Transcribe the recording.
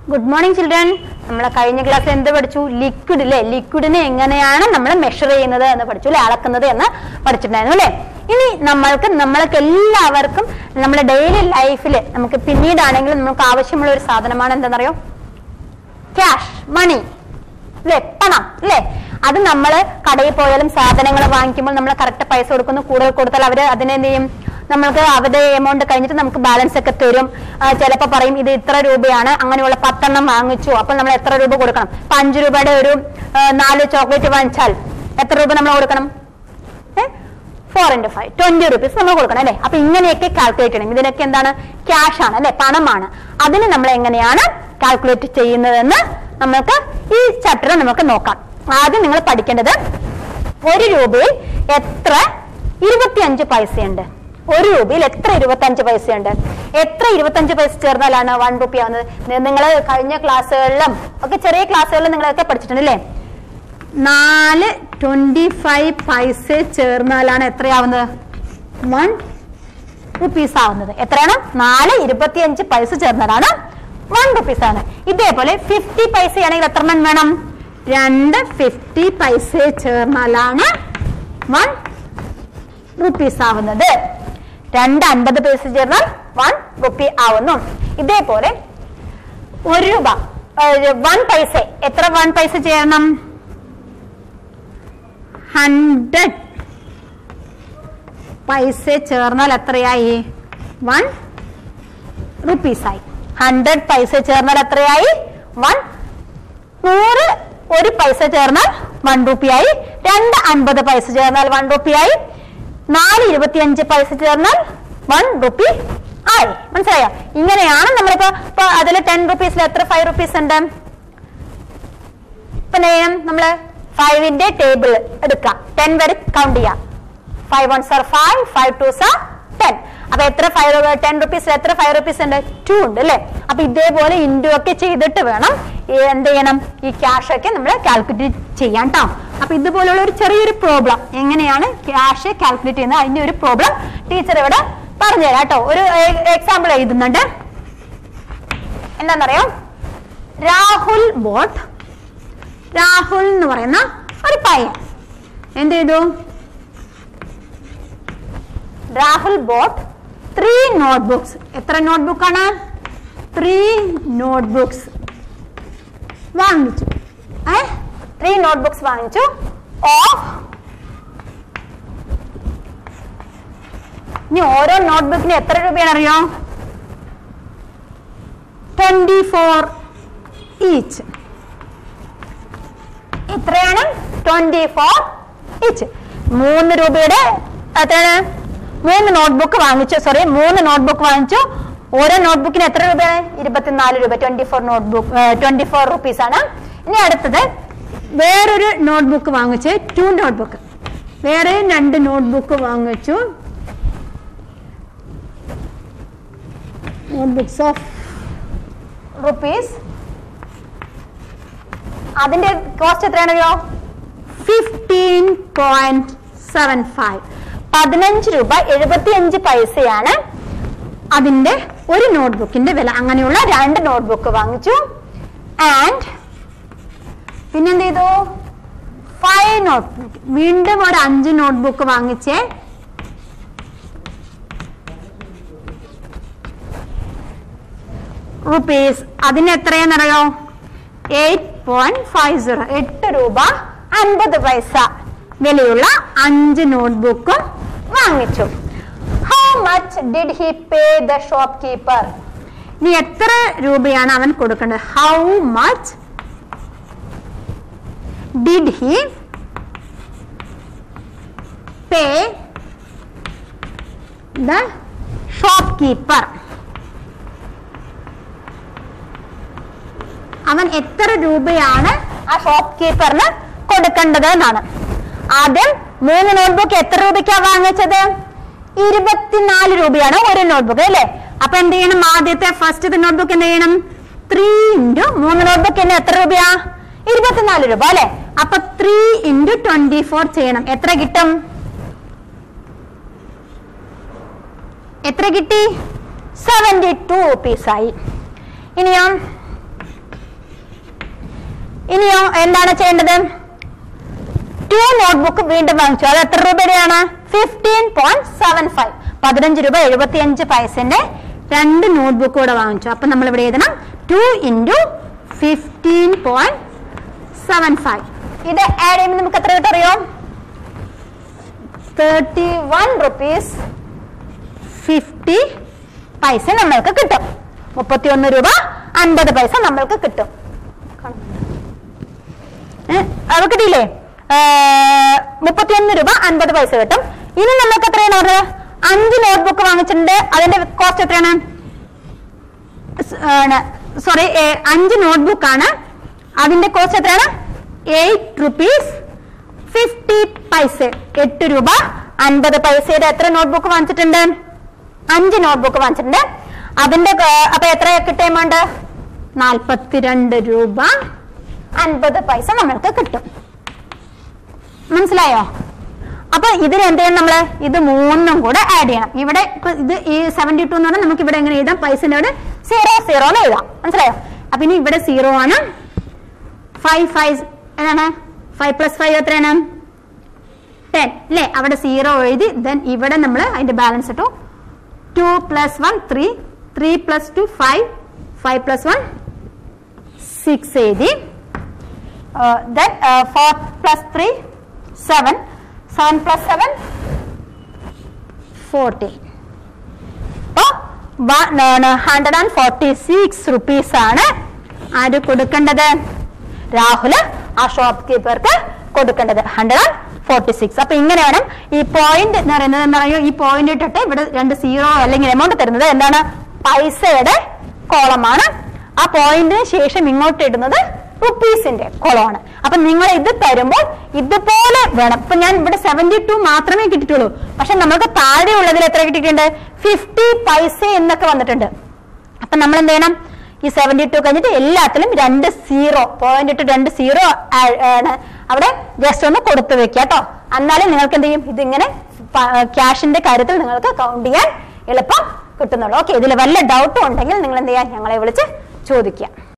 good morning children നമ്മളെ കഴിഞ്ഞ ക്ലാസ്സിൽ എന്ത് പഠിച്ചു ലിക്വിഡ് അല്ലേ ലിക്വിഡിനെ എങ്ങനെയാണ് നമ്മൾ മെഷർ ചെയ്യുന്നത് എന്ന് പഠിച്ചു അല്ലെ അളക്കുന്നത് എന്ന് പഠിച്ചിട്ടുണ്ടായിരുന്നു അല്ലെ ഇനി നമ്മൾക്ക് നമ്മൾക്ക് എല്ലാവർക്കും നമ്മുടെ ഡെയിലി ലൈഫിൽ നമുക്ക് പിന്നീടാണെങ്കിലും നമുക്ക് ആവശ്യമുള്ള ഒരു സാധനമാണ് എന്താണെന്നറിയോ ക്യാഷ് മണി അല്ലേ പണം അല്ലേ അത് നമ്മൾ കടയിൽ പോയാലും സാധനങ്ങൾ വാങ്ങിക്കുമ്പോൾ നമ്മൾ കറക്റ്റ് പൈസ കൊടുക്കുന്നു കൂടുതൽ കൊടുത്താൽ അവർ അതിനെന്ത് ചെയ്യും നമ്മൾക്ക് അവരുടെ എമൗണ്ട് കഴിഞ്ഞിട്ട് നമുക്ക് ബാലൻസ് ഒക്കെ തരും ചിലപ്പോൾ പറയും ഇത് ഇത്ര രൂപയാണ് അങ്ങനെയുള്ള പത്തെണ്ണം വാങ്ങിച്ചു അപ്പോൾ നമ്മൾ എത്ര രൂപ കൊടുക്കണം ഇപ്പൊ അഞ്ചു രൂപയുടെ ഒരു ആ, നാല് ചോക്ലേറ്റ് വാങ്ങിച്ചാൽ എത്ര രൂപ നമ്മൾ കൊടുക്കണം four into five twenty rupees നമ്മൾ കൊടുക്കണം അല്ലെ അപ്പൊ ഇങ്ങനെയൊക്കെ കാൽക്കുലേറ്റ് ചെയ്യണം ഇതിനൊക്കെ എന്താണ് ക്യാഷ് ആണ് അല്ലെ പണമാണ് അതിന് നമ്മൾ എങ്ങനെയാണ് കാൽക്കുലേറ്റ് ചെയ്യുന്നതെന്ന് നമുക്ക് ഈ ചാപ്റ്റർ നമുക്ക് നോക്കാം ആദ്യം നിങ്ങൾ പഠിക്കേണ്ടത് ഒരു രൂപയിൽ എത്ര ഇരുപത്തിയഞ്ച് പൈസയുണ്ട് ഒരു രൂപയിൽ എത്ര ഇരുപത്തഞ്ച് പൈസയുണ്ട് എത്ര ഇരുപത്തഞ്ച് പൈസ ചേർന്നാലാണ് വൺ റുപ്പി ആവുന്നത് നിങ്ങൾ കഴിഞ്ഞ ക്ലാസ്സുകളിലും ഒക്കെ ചെറിയ ക്ലാസ്സുകളിലും നിങ്ങളൊക്കെ പഠിച്ചിട്ടുണ്ട് അല്ലേ നാല് ട്വന്റി ഫൈവ് പൈസ ചേർന്നാലാണ് എത്രയാവുന്നത് വൺ റുപ്പീസ് ആവുന്നത് എത്രയാണ് നാല് ഇരുപത്തിയഞ്ച് പൈസ ചേർന്നാലാണ് വൺ റുപ്പീസ് ആണ് ഇതേപോലെ ഫിഫ്റ്റി പൈസ ആണെങ്കിൽ എത്ര എണ്ണം വേണം രണ്ട് ഫിഫ്റ്റി പൈസ ചേർന്നാലാണ് വൺ റുപ്പീസ് ആവുന്നത് രണ്ട് അൻപത് പൈസ ചേർന്നാൽ വൺ റുപ്പി ആവുന്നു ഇതേപോലെ ഒരു രൂപ വൺ പൈസ എത്ര വൺ പൈസ ചേരണം ഹൺഡ്രഡ് പൈസ ചേർന്നാൽ എത്രയായി വൺ റുപ്പീസായി ഹൺഡ്രഡ് പൈസ ചേർന്നാൽ എത്രയായി വൺ നൂറ് ഒരു പൈസ ചേർന്നാൽ വൺ റുപ്പിയായി രണ്ട് അൻപത് പൈസ ചേർന്നാൽ വൺ റുപ്പിയായി നാല് ഇരുപത്തിയഞ്ച് പൈസ ചേർന്നാൽ വൺ റുപ്പി ആയി മനസ്സിലായോ ഇങ്ങനെയാണ് നമ്മളിപ്പോ ഇപ്പൊ അതിൽ ടെൻ റുപ്പീസിൽ എത്ര ഫൈവ് റുപ്പീസ് ഉണ്ട് ഇപ്പൊ നേരം നമ്മള് ഫൈവിന്റെ ടേബിൾ എടുക്കാം ടെൻ വരെ കൗണ്ട് ചെയ്യാം five one sir five five two sir ten അപ്പൊ എത്ര ഫൈവ് ടെൻ റുപ്പീസ് എത്ര ഫൈവ് റുപ്പീസ് ഉണ്ട് ടു ഉണ്ട് അല്ലെ അപ്പൊ ഇതേപോലെ ഇൻഡു ഒക്കെ ചെയ്തിട്ട് വേണം ഈ എന്ത് ചെയ്യണം ഈ ക്യാഷ് ഒക്കെ നമ്മൾ കാൽക്കുലേറ്റ് ചെയ്യാൻ ട്ടോ അപ്പൊ ഇതുപോലുള്ള ഒരു ചെറിയൊരു പ്രോബ്ലം എങ്ങനെയാണ് ക്യാഷ് കാൽക്കുലേറ്റ് ചെയ്യുന്നത് അതിന്റെ ഒരു പ്രോബ്ലം ടീച്ചർ ഇവിടെ പറഞ്ഞുതരാം കേട്ടോ ഒരു എക്സാമ്പിൾ എഴുതുന്നുണ്ട് എന്താണെന്നറിയോ രാഹുൽ ബോട്ട് രാഹുൽ എന്ന് പറയുന്ന ഒരു പയ്യൻ എന്ത് ചെയ്തു രാഹുൽ ബോട്ട് ത്രീ നോട്ട്ബുക്സ് എത്ര നോട്ട്ബുക്കാണ് ത്രീ നോട്ട്ബുക്സ് വാങ്ങിച്ചു ഏ ത്രീ നോട്ട്ബുക്സ് വാങ്ങിച്ചു ഓഫ് ഇനി ഓരോ നോട്ട്ബുക്കിന് എത്ര രൂപയാണ് അറിയോ ട്വന്റി ഫോർ ഈച്ച് എത്രയാണ് ട്വന്റി ഫോർ ഈച്ച് മൂന്ന് രൂപയുടെ എത്രയാണ് മൂന്ന് നോട്ട്ബുക്ക് വാങ്ങിച്ചു സോറി മൂന്ന് നോട്ട്ബുക്ക് വാങ്ങിച്ചു ഓരോ നോട്ട്ബുക്കിന് എത്ര രൂപയാണ് ഇരുപത്തിനാല് രൂപ twenty four notebook twenty four rupees ആണ് ഇനി അടുത്തത് വേറൊരു നോട്ട്ബുക്ക് വാങ്ങിച്ച് ടു നോട്ട്ബുക്ക് വേറെ രണ്ട് നോട്ട്ബുക്ക് വാങ്ങിച്ചു നോട്ട്ബുക്സ് ഓഫ് റുപ്പീസ് അതിന്റെ കോസ്റ്റ് എത്രയാണല്ലോ ഫിഫ്റ്റീൻ പോയിന്റ് സെവൻ ഫൈവ് പതിനഞ്ച് രൂപ എഴുപത്തിയഞ്ച് പൈസയാണ് അതിന്റെ ഒരു നോട്ട്ബുക്കിന്റെ വില അങ്ങനെയുള്ള രണ്ട് നോട്ട്ബുക്ക് വാങ്ങിച്ചു ആൻഡ് പിന്നെന്ത് ചെയ്തു ഫൈവ് നോട്ട്ബുക്ക് വീണ്ടും ഒരു അഞ്ച് നോട്ട്ബുക്ക് വാങ്ങിച്ചേ റുപ്പീസ് അതിന് എത്രയാണെന്നറിയോ എയ്റ്റ് പോയിന്റ് ഫൈവ് സീറോ എട്ട് രൂപ അൻപത് പൈസ വിലയുള്ള അഞ്ച് നോട്ട്ബുക്കും വാങ്ങിച്ചു how much did he pay the shopkeeper ഇനി എത്ര രൂപയാണ് അവൻ കൊടുക്കേണ്ടത് how much did he pay the shopkeeper അവൻ എത്ര രൂപയാണ് ആ ഷോപ്പ് കീപ്പറിന് കൊടുക്കേണ്ടത് എന്നാണ് ആദ്യം മൂന്ന് നോട്ട്ബുക്ക് എത്ര രൂപയ്ക്കാണ് വാങ്ങിച്ചത് ഇരുപത്തിനാല് രൂപയാണ് ഒരു നോട്ട്ബുക്ക് അല്ലേ അപ്പൊ എന്ത് ചെയ്യണം ആദ്യത്തെ ഫസ്റ്റ് നോട്ട്ബുക്ക് എന്ത് ചെയ്യണം ത്രീ ഇൻറ്റു മൂന്ന് നോട്ട്ബുക്കിന് എത്ര രൂപയാ ഇരുപത്തിനാല് രൂപ അല്ലെ അപ്പൊ ത്രീ ഇൻറ്റു ട്വന്റി ഫോർ ചെയ്യണം എത്ര കിട്ടും എത്ര കിട്ടി സെവന്റി ടു റുപ്പീസ് ആയി ഇനിയോ ഇനിയോ എന്താണ് ചെയ്യേണ്ടത് ടു നോട്ട്ബുക്ക് വീണ്ടും വാങ്ങിച്ചു അത് എത്ര രൂപയുടെയാണ് ഫിഫ്റ്റീൻ പോയിന്റ് സെവൻ ഫൈവ് പതിനഞ്ച് രൂപ എഴുപത്തി അഞ്ച് പൈസന്റെ രണ്ട് നോട്ട്ബുക്ക് കൂടെ വാങ്ങിച്ചു അപ്പൊ നമ്മൾ ഇവിടെ എഴുതണം two into fifteen point seven five ഇത് ആഡ് ചെയ്യുമ്പോൾ നമുക്ക് എത്ര കിട്ടും അറിയോ തേർട്ടി വൺ റുപ്പീസ് ഫിഫ്റ്റി പൈസ നമ്മൾക്ക് കിട്ടും മുപ്പത്തി ഒന്ന് രൂപ അൻപത് പൈസ നമ്മൾക്ക് കിട്ടും ഏ, അത് കിട്ടിയില്ലേ മുപ്പത്തിയൊന്ന് രൂപ അൻപത് പൈസ കിട്ടും ഇനി നമ്മൾക്ക് എത്രയാണ് പറഞ്ഞത് അഞ്ച് നോട്ട്ബുക്ക് വാങ്ങിച്ചിട്ടുണ്ട് അതിന്റെ കോസ്റ്റ് എത്രയാണ് സോറി അഞ്ച് നോട്ട്ബുക്ക് ആണ് അതിന്റെ കോസ്റ്റ് എത്രയാണ് എയ്റ്റ് റുപ്പീസ് ഫിഫ്റ്റി പൈസ എട്ട് രൂപ അൻപത് പൈസയുടെ എത്ര നോട്ട്ബുക്ക് വാങ്ങിച്ചിട്ടുണ്ട് അഞ്ച് നോട്ട്ബുക്ക് വാങ്ങിച്ചിട്ടുണ്ട് അതിന്റെ ക- അപ്പൊ എത്ര കിട്ടുന്നുണ്ട് നാൽപ്പത്തിരണ്ട് രൂപ അൻപത് പൈസ നമ്മൾക്ക് കിട്ടും മനസ്സിലായോ അപ്പൊ ഇതിന് എന്ത് ചെയ്യണം നമ്മള് ഇത് മൂന്നും കൂടെ ആഡ് ചെയ്യണം ഇവിടെ ഇപ്പൊ ഇത് ഈ സെവന്റി ടു എന്ന് പറഞ്ഞാൽ നമുക്ക് ഇവിടെ എങ്ങനെ എഴുതാം പൈസന്റെ അവിടെ സീറോ സീറോ എന്ന് എഴുതാം മനസ്സിലായോ അപ്പൊ ഇനി ഇവിടെ സീറോ ആണ് ഫൈവ് ഫൈവ് എന്താണ് ഫൈവ് പ്ലസ് ഫൈവ് എത്രയാണ് ടെൻ അല്ലേ അവിടെ സീറോ എഴുതി ദെൻ ഇവിടെ നമ്മൾ അതിന്റെ ബാലൻസ് ഇട്ടു two plus one three three plus two five five plus one six എഴുതി then four plus three seven seven plus seven fourteen അപ്പോ hundred and forty six rupees ആണ് ആര് കൊടുക്കേണ്ടത് രാഹുല് ആ ഷോപ്പ് കീപ്പർക്ക് കൊടുക്കേണ്ടത് ഹൺഡ്രഡ് ആൻഡ് ഫോർട്ടി സിക്സ് അപ്പൊ ഇങ്ങനെ വേണം ഈ പോയിന്റ് എന്ന് പറയുന്നത് എന്താ പറയുക ഈ പോയിന്റ് ഇട്ടിട്ട് ഇവിടെ രണ്ട് സീറോ അല്ലെങ്കിൽ എമൗണ്ട് തരുന്നത് എന്താണ് പൈസയുടെ കോളമാണ് ആ പോയിന്റിന് ശേഷം ഇങ്ങോട്ട് ഇടുന്നത് റുപ്പീസിന്റെ കോളമാണ് അപ്പൊ നിങ്ങൾ ഇത് തരുമ്പോൾ ഇതുപോലെ വേണം ഇപ്പൊ ഞാൻ ഇവിടെ സെവന്റി ടു മാത്രമേ കിട്ടിയിട്ടുള്ളൂ പക്ഷെ നമുക്ക് താഴെ ഉള്ളതിൽ എത്ര കിട്ടിയിട്ടുണ്ട് ഫിഫ്റ്റി പൈസ എന്നൊക്കെ വന്നിട്ടുണ്ട് അപ്പൊ നമ്മൾ എന്ത് ചെയ്യണം ഈ സെവന്റി ടു കഴിഞ്ഞിട്ട് എല്ലാത്തിലും രണ്ട് സീറോ പോയിന്റ് ഇട്ട് രണ്ട് സീറോ ആണ് അവിടെ ജസ്റ്റ് ഒന്ന് കൊടുത്തു വെക്കുക കേട്ടോ എന്നാലും നിങ്ങൾക്ക് എന്ത് ചെയ്യും ഇതിങ്ങനെ ക്യാഷിന്റെ കാര്യത്തിൽ നിങ്ങൾക്ക് കൗണ്ട് ചെയ്യാൻ എളുപ്പം കിട്ടുന്നുള്ളൂ ഓക്കെ ഇതിൽ വല്ല ഡൗട്ടും ഉണ്ടെങ്കിൽ നിങ്ങൾ എന്ത് ചെയ്യാം ഞങ്ങളെ വിളിച്ച് ചോദിക്കുക